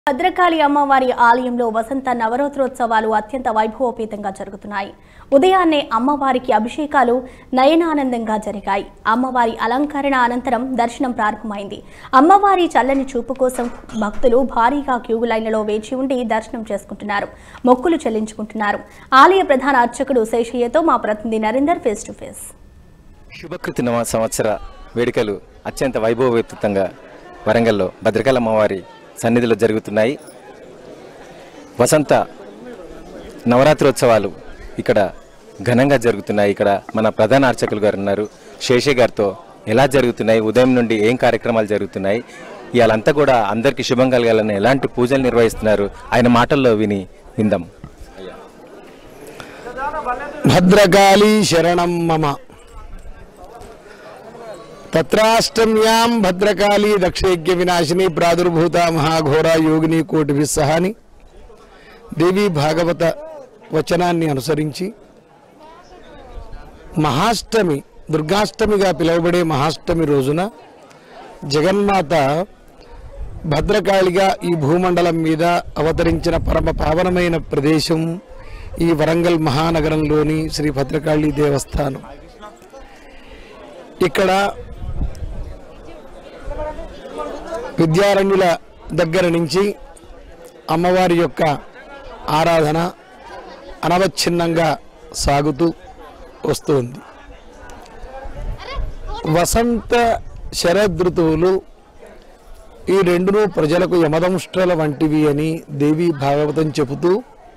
భద్రకాళి అమ్మవారి ఆలయంలో వసంత నవరాత్రోత్సవాలు అత్యంత వైభవోపేతంగా జరుగుతున్నాయి ఉదయాన్నే అమ్మవారికి అభిషేకాలు నయనానందంగా జరిగాయి అమ్మవారి అలంకరణ అనంతరం దర్శనం ప్రారంభమైంది అమ్మవారి చల్లని చూపు కోసం భక్తులు భారీగా క్యూ లైన్లలో వేచి ఉండి దర్శనం చేసుకుంటున్నారు మొక్కులు చెల్లించుకుంటున్నారు ఆలయ ప్రధాన అర్చకుడు శేషయ్యతో మా ప్రతినిధి Narender face to face Shubhakrit నవ సంవత్సర వేడుకలు అత్యంత వైభవోపేతంగా వరంగల్లో భద్రకాళ అమ్మవారి సన్నిధిలో జరుగుతున్నాయి వసంత నవరాత్రోత్సవాలు ఇక్కడ ఘనంగా జరుగుతున్నాయి ఇక్కడ మన ప్రధాన అర్చకులు గారు ఉన్నారు శేషే గారితో ఎలా జరుగుతున్నాయి ఉదయం నుండి ఏం కార్యక్రమాలు జరుగుతున్నాయి ఇవాళంతా కూడా అందరికీ శుభం కలగాలని ఎలాంటి పూజలు నిర్వహిస్తున్నారు ఆయన మాటల్లో విని విందాం భద్రకాళీ శరణం మమ తత్రాష్టమ్యాం భద్రకాళీ దక్షయజ్ఞ వినాశిని ప్రాదుర్భూత మహాఘోర యోగిని కోటి సహాని దేవి భాగవత వచనాన్ని అనుసరించి మహాష్టమి దుర్గాష్టమిగా పిలువబడే మహాష్టమి రోజున జగన్మాత భద్రకాళిగా ఈ భూమండలం మీద అవతరించిన పరమ పావనమైన ప్రదేశం ఈ వరంగల్ మహానగరంలోని శ్రీ భద్రకాళి దేవస్థానం ఇక్కడ విద్యారణ్యుల దగ్గర నుంచి అమ్మవారి యొక్క ఆరాధన అనవచ్ఛిన్నంగా సాగుతూ వస్తుంది వసంత శరదృతువులు ఈ రెండును ప్రజలకు యమదంష్ట్రల వంటివి అని దేవి భాగవతం చెబుతూ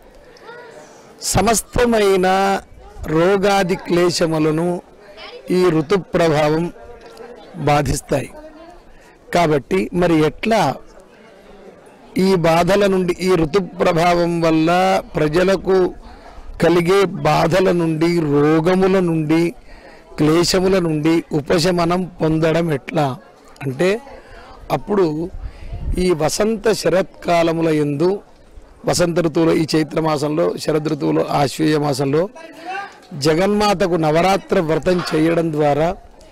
సమస్తమైన రోగాది క్లేశములను ఈ ఋతు ప్రభావం బాధిస్తాయి కాబట్టి మరి ఎట్లా ఈ బాధల నుండి ఈ ఋతు ప్రభావం వల్ల ప్రజలకు కలిగే బాధల నుండి రోగముల నుండి క్లేశముల నుండి ఉపశమనం పొందడం ఎట్లా అంటే అప్పుడు ఈ వసంత శరత్కాలముల ఎందు వసంత ఋతువులో ఈ చైత్ర మాసంలో శరద్ ఋతువులో ఆశ్వీయ మాసంలో జగన్మాతకు నవరాత్ర వ్రతం చేయడం ద్వారా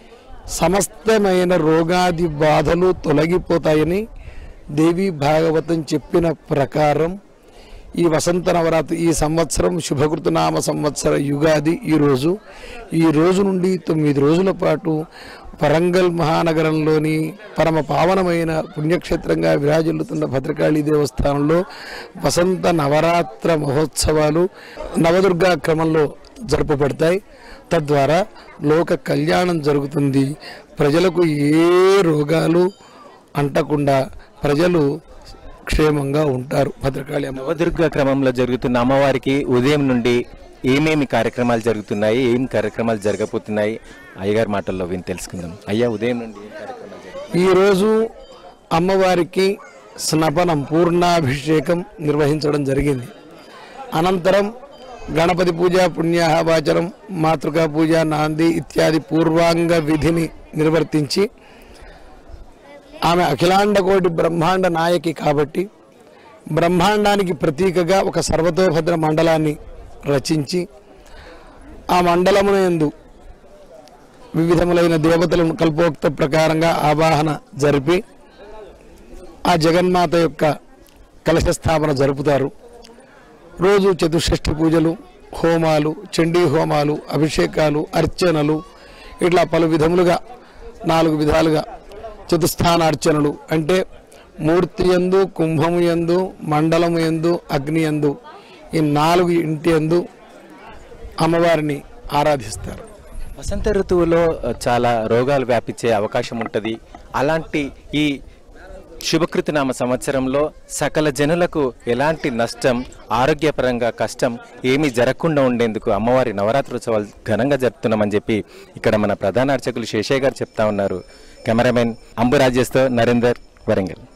సమస్తమైన రోగాది బాధలు తొలగిపోతాయని దేవి భాగవతం చెప్పిన ప్రకారం ఈ వసంత నవరాత్రి ఈ సంవత్సరం శుభకృతనామ సంవత్సర యుగాది ఈ రోజు ఈ రోజు నుండి తొమ్మిది రోజుల పాటు వరంగల్ మహానగరంలోని పరమ పావనమైన పుణ్యక్షేత్రంగా విరాజిల్లుతున్న భద్రకాళి దేవస్థానంలో వసంత నవరాత్ర మహోత్సవాలు నవదుర్గా క్రమంలో జరుపబడతాయి తద్వారా లోక కళ్యాణం జరుగుతుంది ప్రజలకు ఏ రోగాలు అంటకుండా ప్రజలు క్షేమంగా ఉంటారు భద్రకాళి అమ్మ నవదుర్గ క్రమంలో జరుగుతున్న అమ్మవారికి ఉదయం నుండి ఏమేమి కార్యక్రమాలు జరుగుతున్నాయి ఏం కార్యక్రమాలు జరగబోతున్నాయి అయ్యగారి మాటల్లో విని తెలుసుకుందాం అయ్యా ఉదయం నుండి ఏం కార్యక్రమాలు జరుగుతున్నాయి ఈరోజు అమ్మవారికి స్నపనం పూర్ణాభిషేకం నిర్వహించడం జరిగింది అనంతరం గణపతి పూజ పుణ్యాహవాచనం మాతృకా పూజ నాంది ఇత్యాది పూర్వాంగ విధిని నిర్వర్తించి ఆమె అఖిలాండ కోటి బ్రహ్మాండ నాయకి కాబట్టి బ్రహ్మాండానికి ప్రతీకగా ఒక సర్వతోభద్ర మండలాన్ని రచించి ఆ మండలమున యందు వివిధములైన దేవతలను కల్పోక్త ప్రకారంగా ఆవాహన జరిపి ఆ జగన్మాత యొక్క కలశ స్థాపన జరుపుతారు రోజు చతుషష్ఠి పూజలు హోమాలు చండీ హోమాలు అభిషేకాలు అర్చనలు ఇట్లా పలు విధములుగా నాలుగు విధాలుగా చతుస్థాన అర్చనలు అంటే మూర్తి ఎందు కుంభము ఎందు మండలము ఎందు అగ్ని ఎందు ఈ నాలుగు ఇంటి ఎందు అమ్మవారిని ఆరాధిస్తారు వసంత ఋతువులో చాలా రోగాలు వ్యాపించే అవకాశం ఉంటుంది అలాంటి ఈ శుభకృతనామ సంవత్సరంలో సకల జనులకు ఎలాంటి నష్టం ఆరోగ్యపరంగా కష్టం ఏమీ జరగకుండా ఉండేందుకు అమ్మవారి నవరాత్రోత్సవాలు ఘనంగా జరుపుతున్నామని చెప్పి ఇక్కడ మన ప్రధాన అర్చకులు శేషయ్య గారు చెప్తా ఉన్నారు కెమెరామెన్ అంబు రాజేష్తో నరేందర్ వరంగల్